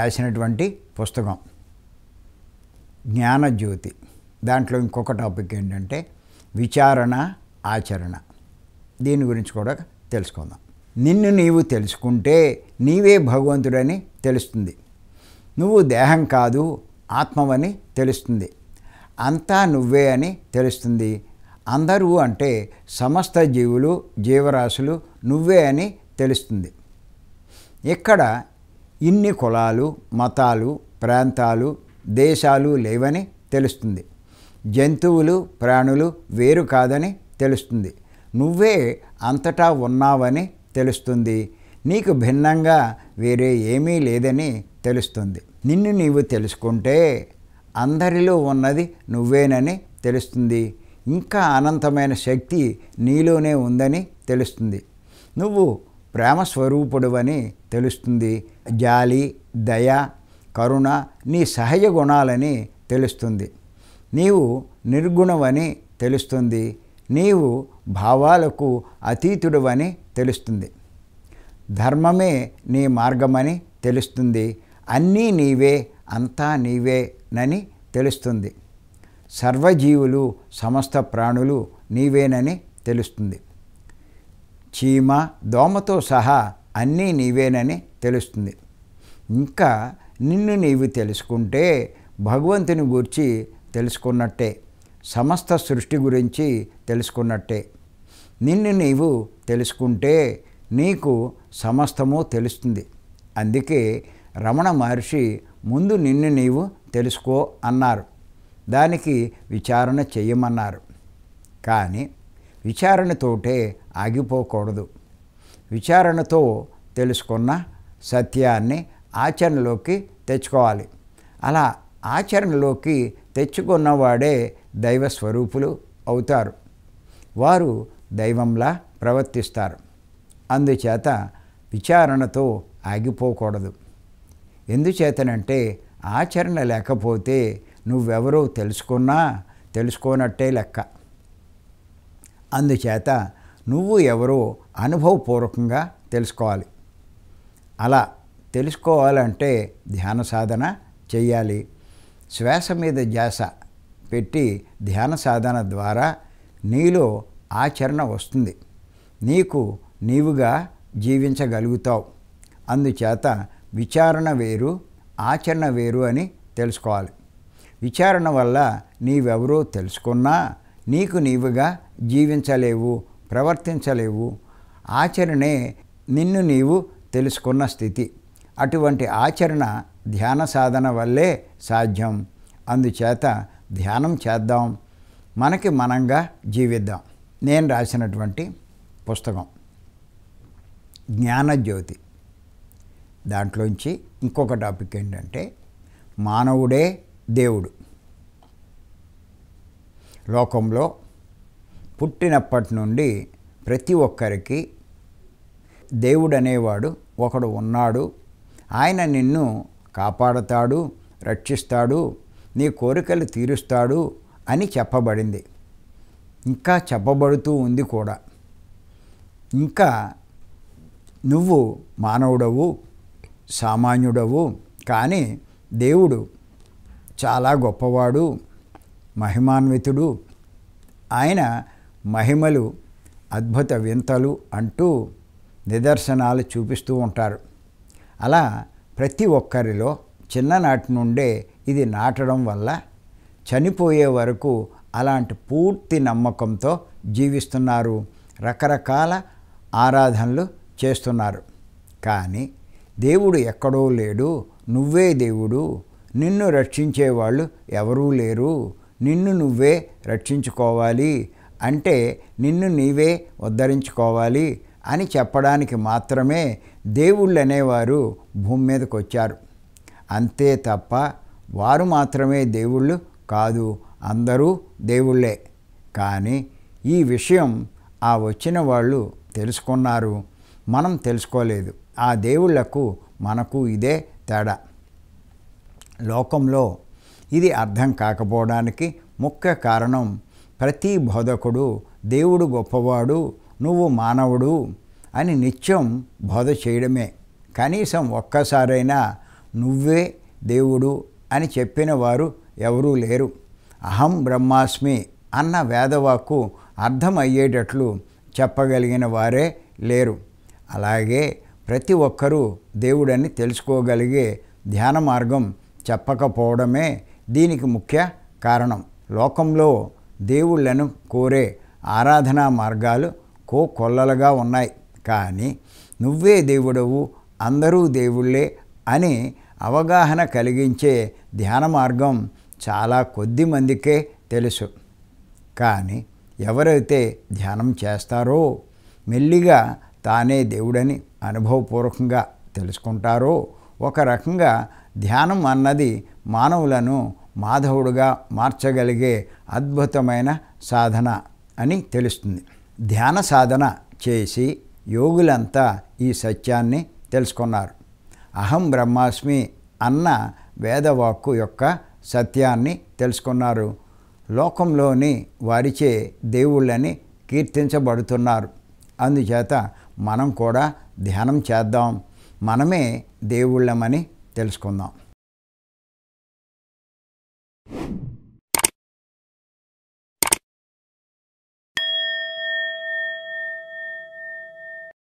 రాసినటువంటి పుస్తకం జ్ఞానజ్యోతి దాంట్లో ఇంకొక టాపిక్ ఏంటంటే విచారణ ఆచరణ దీని గురించి కూడా తెలుసుకుందాం నిన్ను నీవు తెలుసుకుంటే నీవే భగవంతుడని తెలుస్తుంది నువ్వు దేహం కాదు ఆత్మవని తెలుస్తుంది అంతా నువ్వే అని తెలుస్తుంది అందరూ అంటే సమస్త జీవులు జీవరాశులు నువ్వే అని తెలుస్తుంది ఇక్కడ ఇన్ని కులాలు మతాలు ప్రాంతాలు దేశాలు లేవని తెలుస్తుంది జంతువులు ప్రాణులు వేరు కాదని తెలుస్తుంది నువ్వే అంతటా ఉన్నావని తెలుస్తుంది నీకు భిన్నంగా వేరే ఏమీ లేదని తెలుస్తుంది నిన్ను నీవు తెలుసుకుంటే అందరిలో ఉన్నది నువ్వేనని తెలుస్తుంది ఇంకా అనంతమైన శక్తి నీలోనే ఉందని తెలుస్తుంది నువ్వు ప్రేమ స్వరూపుడువని తెలుస్తుంది జాలి దయ కరుణ నీ సహజ గుణాలని తెలుస్తుంది నీవు నిర్గుణమని తెలుస్తుంది నీవు భావాలకు అతీతుడువని తెలుస్తుంది ధర్మమే నీ మార్గమని తెలుస్తుంది అన్నీ నీవే అంతా నీవేనని తెలుస్తుంది సర్వజీవులు సమస్త ప్రాణులు నీవేనని తెలుస్తుంది చీమ దోమతో సహా అన్నీ నీవేనని తెలుస్తుంది ఇంకా నిన్ను నీవు తెలుసుకుంటే భగవంతుని గురించి తెలుసుకున్నట్టే సమస్త సృష్టి గురించి తెలుసుకున్నట్టే నిన్ను నీవు తెలుసుకుంటే నీకు సమస్తము తెలుస్తుంది అందుకే రమణ మహర్షి ముందు నిన్ను నీవు తెలుసుకో అన్నారు దానికి విచారణ చెయ్యమన్నారు కానీ విచారణతోటే ఆగిపోకూడదు విచారణతో తెలుసుకున్న సత్యాన్ని ఆచరణలోకి తెచ్చుకోవాలి అలా ఆచరణలోకి తెచ్చుకున్నవాడే దైవ స్వరూపులు అవుతారు వారు దైవంలా ప్రవర్తిస్తారు అందుచేత విచారణతో ఆగిపోకూడదు ఎందుచేతనంటే ఆచరణ లేకపోతే నువ్వెవరో తెలుసుకున్నా తెలుసుకోనట్టే లెక్క అందుచేత నువ్వు ఎవరో అనుభవపూర్వకంగా తెలుసుకోవాలి అలా తెలుసుకోవాలంటే ధ్యాన సాధన చెయ్యాలి శ్వాస మీద ధ్యాస పెట్టి ధ్యాన సాధన ద్వారా నీలో ఆచరణ వస్తుంది నీకు నీవుగా జీవించగలుగుతావు అందుచేత విచారణ వేరు ఆచరణ వేరు అని తెలుసుకోవాలి విచారణ వల్ల నీవెవరో తెలుసుకున్నా నీకు నీవుగా జీవించలేవు ప్రవర్తించలేవు ఆచరణే నిన్ను నీవు తెలుసుకున్న స్థితి అటువంటి ఆచరణ ధ్యాన సాధన వల్లే సాధ్యం అందుచేత ధ్యానం చేద్దాం మనకి మనంగా జీవిద్దాం నేను రాసినటువంటి పుస్తకం జ్ఞానజ్యోతి దాంట్లోంచి ఇంకొక టాపిక్ ఏంటంటే మానవుడే దేవుడు లోకంలో పుట్టినప్పటి నుండి ప్రతి ఒక్కరికి దేవుడు అనేవాడు ఒకడు ఉన్నాడు ఆయన నిన్ను కాపాడతాడు రక్షిస్తాడు నీ కోరికలు తీరుస్తాడు అని చెప్పబడింది ఇంకా చెప్పబడుతూ ఉంది కూడా ఇంకా నువ్వు మానవుడవు సామాన్యుడవు కానీ దేవుడు చాలా గొప్పవాడు మహిమాన్వితుడు ఆయన మహిమలు అద్భుత వింతలు అంటూ నిదర్శనాలు చూపిస్తూ ఉంటారు అలా ప్రతి ఒక్కరిలో చిన్ననాటి నుండే ఇది నాటడం వల్ల చనిపోయే వరకు అలాంటి పూర్తి నమ్మకంతో జీవిస్తున్నారు రకరకాల ఆరాధనలు చేస్తున్నారు కానీ దేవుడు ఎక్కడో లేడు నువ్వే దేవుడు నిన్ను రక్షించేవాళ్ళు ఎవరూ లేరు నిన్ను నువ్వే రక్షించుకోవాలి అంటే నిన్ను నీవే ఉద్ధరించుకోవాలి అని చెప్పడానికి మాత్రమే దేవుళ్ళు అనేవారు భూమి మీదకి వచ్చారు అంతే తప్ప వారు మాత్రమే దేవుళ్ళు కాదు అందరూ దేవుళ్ళే కానీ ఈ విషయం ఆ వచ్చిన వాళ్ళు తెలుసుకున్నారు మనం తెలుసుకోలేదు ఆ దేవుళ్లకు మనకు ఇదే తేడా లోకంలో ఇది అర్థం కాకపోవడానికి ముఖ్య కారణం ప్రతి బోధకుడు దేవుడు గొప్పవాడు నువ్వు మానవుడు అని నిత్యం బోధ చేయడమే కనీసం ఒక్కసారైనా నువ్వే దేవుడు అని చెప్పిన వారు ఎవరూ లేరు అహం బ్రహ్మాస్మి అన్న వేదవాక్కు అర్థమయ్యేటట్లు చెప్పగలిగిన వారే లేరు అలాగే ప్రతి ఒక్కరూ దేవుడని తెలుసుకోగలిగే ధ్యాన మార్గం చెప్పకపోవడమే దీనికి ముఖ్య కారణం లోకంలో దేవుళ్ళను కోరే ఆరాధనా మార్గాలు కోకొల్లలుగా ఉన్నాయి కానీ నువ్వే దేవుడవు అందరూ దేవుళ్ళే అని అవగాహన కలిగించే ధ్యాన మార్గం చాలా కొద్ది మందికే తెలుసు కానీ ఎవరైతే ధ్యానం చేస్తారో మెల్లిగా తానే దేవుడని అనుభవపూర్వకంగా తెలుసుకుంటారో ఒక రకంగా ధ్యానం అన్నది మానవులను మాధవుడుగా మార్చగలిగే అద్భుతమైన సాధన అని తెలుస్తుంది ధ్యాన సాధన చేసి యోగులంతా ఈ సత్యాన్ని తెలుసుకున్నారు అహం బ్రహ్మాస్మి అన్న వేదవాక్కు యొక్క సత్యాన్ని తెలుసుకున్నారు లోకంలోని వారిచే దేవుళ్ళని కీర్తించబడుతున్నారు అందుచేత మనం కూడా ధ్యానం చేద్దాం మనమే దేవుళ్ళమని తెలుసుకుందాం